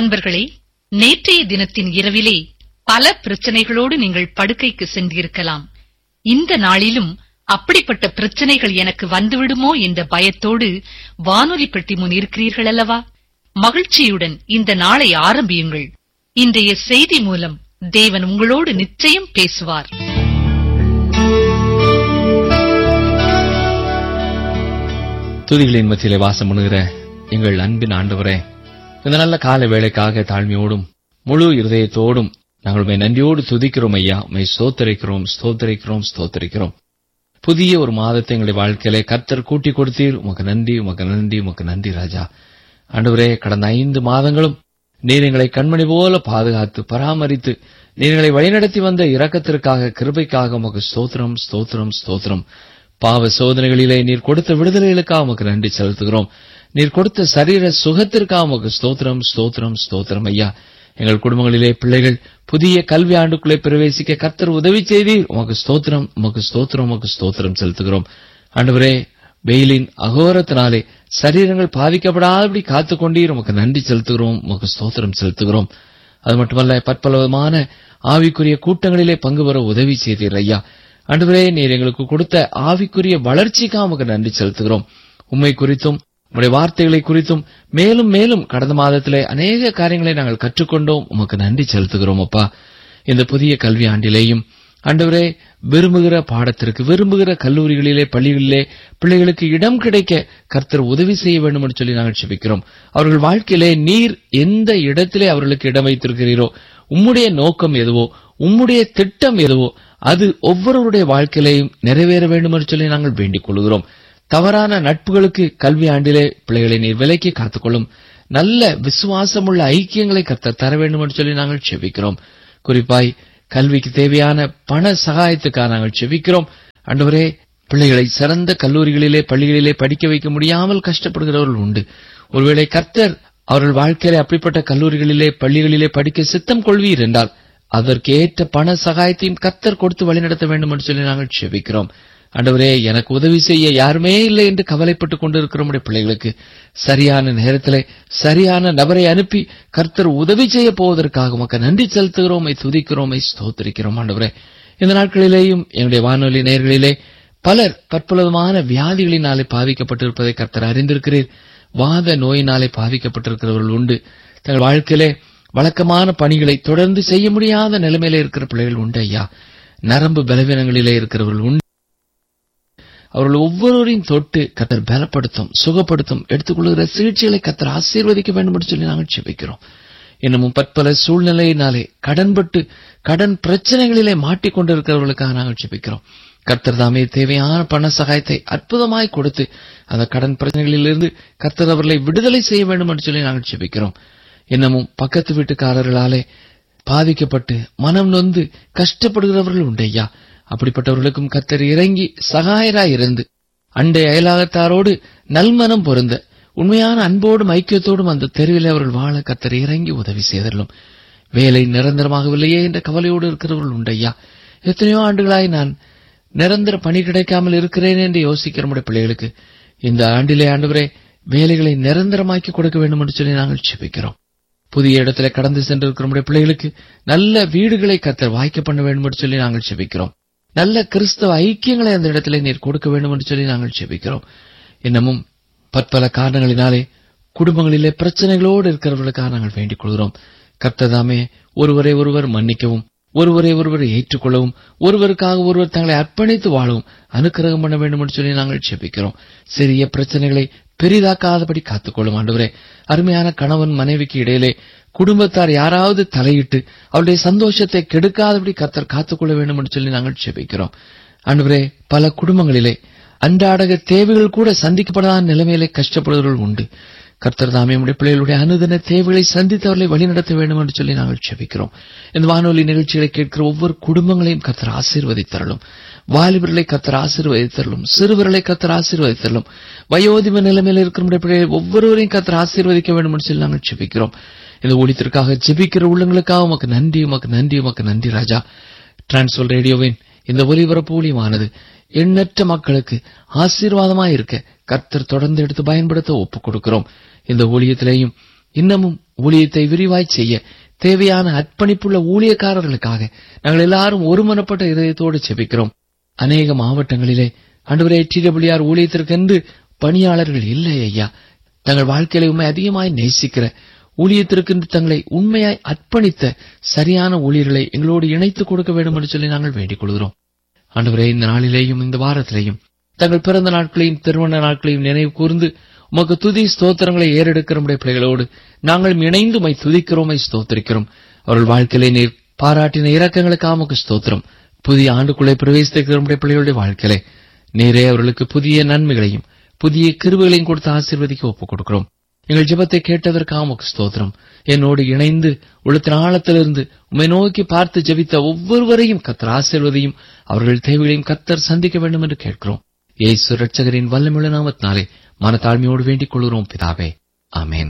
அன்பர்களே நேற்றைய தினத்தின் இரவிலே பல பிரச்சனைகளோடு நீங்கள் படுக்கைக்கு சென்றிருக்கலாம் இந்த நாளிலும் அப்படிப்பட்ட பிரச்சனைகள் எனக்கு வந்துவிடுமோ என்ற பயத்தோடு வானொலி பெட்டி முன் இருக்கிறீர்கள் அல்லவா மகிழ்ச்சியுடன் இந்த நாளை ஆரம்பியுங்கள் இன்றைய செய்தி மூலம் தேவன் உங்களோடு நிச்சயம் பேசுவார் துதிகளின் மத்தியிலே வாசம் பண்ணுகிற எங்கள் அன்பின் ஆண்டவரே இந்த நல்ல கால வேளைக்காக தாழ்மையோடும் முழு இருதயத்தோடும் நாங்கள் உம்மை நன்றியோடு துதிக்கிறோம் ஐயா உம்மை ஸ்தோத்தரிக்கிறோம் ஸ்தோத்தரிக்கிறோம் ஸ்தோத்தரிக்கிறோம் புதிய ஒரு மாதத்தை எங்களுடைய வாழ்க்கையிலே கர்த்தர் கூட்டி கொடுத்தீர் உமக்கு நன்றி உமக்கு நன்றி உமக்கு நன்றி ராஜா ஆண்டவரே கடந்த ஐந்து மாதங்களும் நீர் எங்களை கண்மணி போல பாதுகாத்து பராமரித்து நீர் எங்களை வழிநடத்தி வந்த இரக்கத்திற்காக கிருபைக்காக உமக்கு ஸ்தோத்திரம் ஸ்தோத்திரம் ஸ்தோத்திரம் பாவ சோதனைகளிலே நீர் கொடுத்த விடுதலைகளுக்காக உமக்கு நன்றி செலுத்துகிறோம் நீர் கொடுத்த சரீர சுகத்திற்காக உமக்கு ஸ்தோத்திரம் ஸ்தோத்திரம் ஸ்தோத்திரம் ஐயா எங்கள் குடும்பங்களிலே பிள்ளைகள் புதிய கல்வி ஆண்டுக்குள்ளே பிரவேசிக்க கர்த்தர் உதவி செய்தீர் உமக்கு ஸ்தோத்திரம் உமக்கு ஸ்தோத்திரம் உமக்கு ஸ்தோத்திரம் செலுத்துகிறோம் ஆண்டவரே வெயிலின் அகோரத்தினாலே சரீரங்கள் பாதிக்கப்படாதபடி காத்துக் கொண்டீர் உமக்கு நன்றி செலுத்துகிறோம் உமக்கு ஸ்தோத்திரம் செலுத்துகிறோம் அது மட்டுமல்ல பற்பலவிதமான ஆவிக்குரிய கூட்டங்களிலே பங்கு பெற உதவி செய்தீர் ஐயா ஆண்டவரே நீர் எங்களுக்கு கொடுத்த ஆவிக்குரிய வளர்ச்சிக்காக உமக்கு நன்றி செலுத்துகிறோம் உண்மை குறித்தும் உங்களுடைய வார்த்தைகளை குறித்தும் மேலும் மேலும் கடந்த மாதத்திலே அநேக காரியங்களை நாங்கள் கற்றுக்கொண்டோம் உமக்கு நன்றி செலுத்துகிறோம் அப்பா இந்த புதிய கல்வி ஆண்டிலேயும் ஆண்டவரே விரும்புகிற பாடத்திற்கு விரும்புகிற கல்லூரிகளிலே பள்ளிகளிலே பிள்ளைகளுக்கு இடம் கிடைக்க கர்த்தர் உதவி செய்ய வேண்டும் என்று சொல்லி நாங்கள் செபிக்கிறோம் அவர்கள் வாழ்க்கையிலே நீர் எந்த இடத்திலே அவர்களுக்கு இடம் வைத்திருக்கிறீரோ உம்முடைய நோக்கம் எதுவோ உம்முடைய திட்டம் எதுவோ அது ஒவ்வொருவருடைய வாழ்க்கையிலையும் நிறைவேற வேண்டும் என்று சொல்லி நாங்கள் வேண்டிக் கொள்கிறோம் தவறான நட்புகளுக்கு கல்வி ஆண்டிலே பிள்ளைகளை நீர் விலைக்கு காத்துக்கொள்ளும் நல்ல விசுவாசமுள்ள ஐக்கியங்களை கர்த்தர் தர வேண்டும் என்று சொல்லி நாங்கள் செபிக்கிறோம் குறிப்பாய் கல்விக்கு தேவையான பண சகாயத்துக்காக நாங்கள் செபிக்கிறோம் ஆண்டவரே பிள்ளைகளை சிறந்த கல்லூரிகளிலே பள்ளிகளிலே படிக்க வைக்க முடியாமல் கஷ்டப்படுகிறவர்கள் உண்டு ஒருவேளை கர்த்தர் அவர்கள் வாழ்க்கையிலே அப்படிப்பட்ட கல்லூரிகளிலே பள்ளிகளிலே படிக்க சித்தம் கொள்வீர் என்றால் அதற்கு ஏற்ற பண சகாயத்தையும் கர்த்தர் கொடுத்து வழிநடத்த வேண்டும் என்று சொல்லி நாங்கள் செபிக்கிறோம் ஆண்டவரே எனக்கு உதவி செய்ய யாருமே இல்லை என்று கவலைப்பட்டுக் கொண்டிருக்கிற நம்முடைய பிள்ளைகளுக்கு சரியான நேரத்திலே சரியான நபரை அனுப்பி கர்த்தர் உதவி செய்ய போவதற்காக உமக்கு நன்றி செலுத்துகிறோம் துதிக்கிறோம் ஸ்தோத்திரிக்கிறோம் ஆண்டவரே இந்த நாட்களிலேயும் என்னுடைய வானொலி நேர்களிலே பலர் பற்பலவிதமான வியாதிகளினாலே பாதிக்கப்பட்டிருப்பதை கர்த்தர் அறிந்திருக்கிறீர் வாத நோயினாலே பாதிக்கப்பட்டிருக்கிறவர்கள் உண்டு தங்கள் வாழ்க்கையிலே வழக்கமான பணிகளை தொடர்ந்து செய்ய முடியாத நிலைமையில இருக்கிற பிள்ளைகள் உண்டு ஐயா நரம்பு பலவீனங்களிலே இருக்கிறவர்கள் உண்டு அவர்கள் ஒவ்வொருவரையும் தொட்டு கத்தர் பலப்படுத்தும் சுகப்படுத்தும் எடுத்துக்கொள்கிற சிகிச்சைகளை கத்தர் ஆசீர்வதிக்க வேண்டும் என்று சொல்லி நாங்கள் செபிக்கிறோம் இன்னமும் பற்பல சூழ்நிலையினாலே கடன்பட்டு கடன் பிரச்சனைகளிலே மாட்டிக்கொண்டிருக்கிறவர்களுக்காக நாங்கள் செபிக்கிறோம் கர்த்தர் தாமே தேவையான பண சகாயத்தை அற்புதமாய் கொடுத்து அந்த கடன் பிரச்சனைகளிலிருந்து கர்த்தர் அவர்களை விடுதலை செய்ய வேண்டும் என்று சொல்லி நாங்கள் செபிக்கிறோம் இன்னமும் பக்கத்து வீட்டுக்காரர்களாலே பாதிக்கப்பட்டு மனம் நொந்து கஷ்டப்படுகிறவர்கள் உண்டு ஐயா அப்படிப்பட்டவர்களுக்கும் கத்தர் இறங்கி சகாயராய் இருந்து அண்டை அயலாகத்தாரோடு நல்மனம் பொருந்த உண்மையான அன்போடும் ஐக்கியத்தோடும் அந்த தெருவில் அவர்கள் வாழ கத்தர் இறங்கி உதவி செய்தலும் வேலை நிரந்தரமாகவில்லையே என்ற கவலையோடு இருக்கிறவர்கள் உண்டு ஐயா எத்தனையோ ஆண்டுகளாய் நான் நிரந்தர பணி கிடைக்காமல் இருக்கிறேன் என்று யோசிக்கிற நம்முடைய பிள்ளைகளுக்கு இந்த ஆண்டிலே ஆண்டவரே வேலைகளை நிரந்தரமாக்கி கொடுக்க வேண்டும் என்று சொல்லி நாங்கள் செபிக்கிறோம் புதிய இடத்துல கடந்து சென்றிருக்கிற நம்முடைய பிள்ளைகளுக்கு நல்ல வீடுகளை கத்தர் வாய்க்க பண்ண வேண்டும் என்று சொல்லி நாங்கள் செபிக்கிறோம் நல்ல கிறிஸ்தவ ஐக்கியங்களை அந்த இடத்துல நீர் கொடுக்க வேண்டும் என்று சொல்லி நாங்கள் செபிக்கிறோம் இன்னமும் பற்பல காரணங்களினாலே குடும்பங்களிலே பிரச்சனைகளோடு இருக்கிறவர்களுக்காக நாங்கள் வேண்டிக் கொள்கிறோம் கர்த்ததாமே ஒருவரை ஒருவர் மன்னிக்கவும் ஒருவரை ஒருவர் ஏற்றுக்கொள்ளவும் ஒருவருக்காக ஒருவர் தங்களை அர்ப்பணித்து வாழவும் அனுக்கிரகம் பண்ண வேண்டும் என்று சொல்லி நாங்கள் செபிக்கிறோம் சிறிய பிரச்சனைகளை பெரிதாக்காதபடி காத்துக்கொள்ளும் ஆண்டவரே அருமையான கணவன் மனைவிக்கு இடையிலே குடும்பத்தார் யாராவது தலையிட்டு அவருடைய சந்தோஷத்தை கெடுக்காதபடி கத்தர் காத்துக்கொள்ள வேண்டும் என்று சொல்லி நாங்கள் செபிக்கிறோம் ஆண்டவரே பல குடும்பங்களிலே அன்றாடக தேவைகள் கூட சந்திக்கப்படாத நிலைமையிலே கஷ்டப்படுவர்கள் உண்டு கர்த்தர் தாமே நம்முடைய பிள்ளைகளுடைய அனுதின தேவைகளை சந்தித்து அவர்களை வழிநடத்த வேண்டும் என்று சொல்லி நாங்கள் செபிக்கிறோம் இந்த வானொலி நிகழ்ச்சிகளை கேட்கிற ஒவ்வொரு குடும்பங்களையும் கத்தர் ஆசீர்வதித்தரலும் வாலிபர்களை கத்தர் ஆசீர்வதித்தரலும் சிறுவர்களை கத்தர் ஆசீர்வதித்தரலும் வயோதிப நிலைமையில் இருக்கிற நம்முடைய பிள்ளைகள் ஒவ்வொருவரையும் கத்தர் ஆசீர்வதிக்க வேண்டும் என்று சொல்லி நாங்கள் செபிக்கிறோம் இந்த ஊழியத்திற்காக ஜெபிக்கிற உள்ளங்களுக்காக உமக்கு நன்றி உமக்கு நன்றி உமக்கு நன்றி ராஜா டிரான்ஸ்வல் ரேடியோவின் இந்த ஒலிபரப்பு ஊழியமானது எண்ணற்ற மக்களுக்கு ஆசீர்வாதமாய் இருக்க கர்த்தர் தொடர்ந்து எடுத்து பயன்படுத்த ஒப்புக் கொடுக்கிறோம் இந்த ஊழியத்திலேயும் இன்னமும் ஊழியத்தை விரிவாய் செய்ய தேவையான அர்ப்பணிப்புள்ள ஊழியக்காரர்களுக்காக நாங்கள் எல்லாரும் ஒருமனப்பட்ட இதயத்தோடு செபிக்கிறோம் அநேக மாவட்டங்களிலே அன்றுவரே டிடபிள்யூஆர் ஊழியத்திற்கென்று பணியாளர்கள் இல்லை ஐயா தங்கள் வாழ்க்கையில உண்மை அதிகமாய் நேசிக்கிற ஊழியத்திற்கென்று தங்களை உண்மையாய் அர்ப்பணித்த சரியான ஊழியர்களை எங்களோடு இணைத்துக் கொடுக்க வேண்டும் என்று சொல்லி நாங்கள் வேண்டிக் கொள்கிறோம் ஆண்டவரே இந்த நாளிலேயும் இந்த வாரத்திலேயும் தங்கள் பிறந்த நாட்களையும் திருமண நாட்களையும் நினைவு கூர்ந்து உமக்கு துதி ஸ்தோத்திரங்களை ஏறெடுக்கிற நம்முடைய பிள்ளைகளோடு நாங்கள் இணைந்து மை துதிக்கிறோமை ஸ்தோத்திரிக்கிறோம் அவர்கள் வாழ்க்கையிலே நீர் பாராட்டின இரக்கங்களுக்காக உமக்கு ஸ்தோத்திரம் புதிய ஆண்டுக்குள்ளே பிரவேசித்திருக்கிற நம்முடைய பிள்ளைகளுடைய வாழ்க்கையிலே நீரே அவர்களுக்கு புதிய நன்மைகளையும் புதிய கிருபைகளையும் கொடுத்து ஆசீர்வதிக்க ஒப்புக் கொடுக்கிறோம் எங்கள் ஜெபத்தை கேட்டதற்காக உமக்கு ஸ்தோத்திரம் என்னோடு இணைந்து உள்ளத்தின் ஆழத்திலிருந்து உம்மை நோக்கி பார்த்து ஜெபித்த ஒவ்வொருவரையும் கத்தர் ஆசீர்வதியும் அவர்கள் தேவைகளையும் கத்தர் சந்திக்க வேண்டும் என்று கேட்கிறோம் இயேசு ரட்சகரின் வல்லமுள்ள நாமத்தினாலே மனத்தாழ்மையோடு வேண்டிக் கொள்கிறோம் பிதாவே ஆமென்